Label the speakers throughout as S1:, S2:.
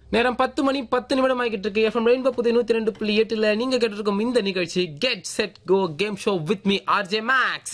S1: நேரம் பத்து மணி பத்து நிமிடம் ஆகிட்டு இருக்கு எஃப்எம் ரெயின்போ புதிய நூத்தி ரெண்டு புள்ளி எட்டுல நீங்க கேட்டிருக்கும் இந்த நிகழ்ச்சி get set go game show with me RJ Max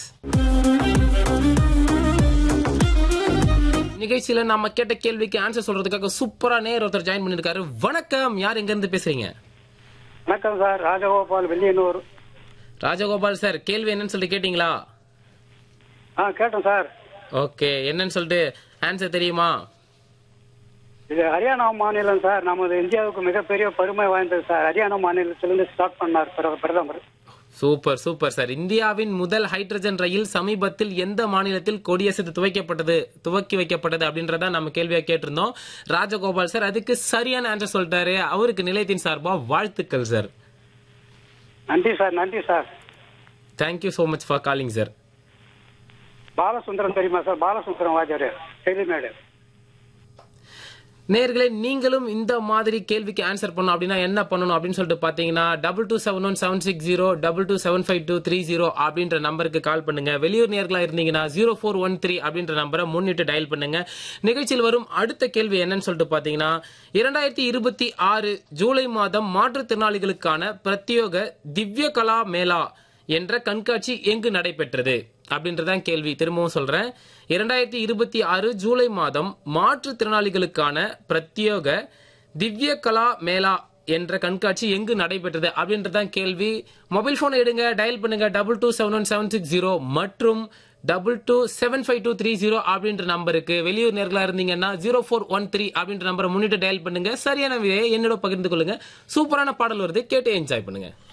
S1: நிகழ்ச்சியில நாம கேட்ட கேள்விக்கு ஆன்சர் சொல்றதுக்காக சூப்பரா நேர் ஒருத்தர் ஜாயின் பண்ணிருக்காரு வணக்கம் யார் எங்க இருந்து பேசுறீங்க
S2: வணக்கம் சார் ராஜகோபால் வெள்ளியனூர்
S1: ராஜகோபால் சார் கேள்வி என்னன்னு சொல்லிட்டு கேட்டீங்களா
S2: ஆ கேட்டேன் சார்
S1: ஓகே என்னன்னு சொல்லிட்டு ஆன்சர் தெரியுமா
S2: இது ஹரியானா மாநிலம் சார் நமது இந்தியாவுக்கு மிகப்பெரிய பெருமை வாய்ந்தது சார் ஹரியானா மாநிலத்திலிருந்து ஸ்டார்ட் பண்ணார் பிர- பிரதமர்
S1: சூப்பர் சூப்பர் சார் இந்தியாவின் முதல் ஹைட்ரஜன் ரயில் சமீபத்தில் எந்த மாநிலத்தில் கொடியசைத்து துவைக்கப்பட்டது துவக்கி வைக்கப்பட்டது அப்படின்றத நம்ம கேள்வியா கேட்டிருந்தோம் ராஜகோபால் சார் அதுக்கு சரியான ஆன்சர் சொல்லிட்டாரு அவருக்கு நிலையத்தின் சார்பா வாழ்த்துக்கள் சார்
S2: நன்றி சார் நன்றி sir
S1: thank you so much for calling sir
S2: Balasundaram தெரியுமா சார் பாலசுந்தரம் வாஜர் டெலிமேடு
S1: நேர்களே நீங்களும் இந்த மாதிரி கேள்விக்கு ஆன்சர் பண்ணணும் அப்படின்னா என்ன பண்ணணும் அப்படின்னு சொல்லிட்டு பாத்தீங்கன்னா double two seven one seven six zero double two seven five two three zero அப்படின்ற நம்பருக்கு கால் பண்ணுங்க வெளியூர் நேர்களா இருந்தீங்கன்னா ஜீரோ ஃபோர் ஒன் த்ரீ அப்படின்ற நம்பரை முன்னிட்டு டயல் பண்ணுங்க நிகழ்ச்சியில் வரும் அடுத்த கேள்வி என்னன்னு சொல்லிட்டு பாத்தீங்கன்னா இரண்டாயிரத்தி இருபத்தி ஆறு ஜூலை மாதம் மாற்றுத்திறனாளிகளுக்கான பிரத்யோக திவ்ய கலா மேளா என்ற கண்காட்சி எங்கு நடைபெற்றது அப்படின்றதான் கேள்வி திரும்பவும் சொல்றேன் இரண்டாயிரத்தி இருபத்தி ஆறு ஜூலை மாதம் மாற்றுத்திறனாளிகளுக்கான பிரத்யோக திவ்ய கலா மேளா என்ற கண்காட்சி எங்கு நடைபெற்றது அப்படின்றதான் கேள்வி மொபைல் போன் எடுங்க டயல் பண்ணுங்க double two seven one seven six zero மற்றும் double two seven five two three zero அப்படின்ற நம்பருக்கு வெளியூர் நேர்களா இருந்தீங்கன்னா ஜீரோ ஃபோர் ஒன் த்ரீ அப்படின்ற நம்பரை முன்னிட்டு டயல் பண்ணுங்க சரியான விதையை என்னோட பகிர்ந்து கொள்ளுங்க சூப்பரான பாடல் வருது கேட்டு என்ஜாய் பண்ணுங்க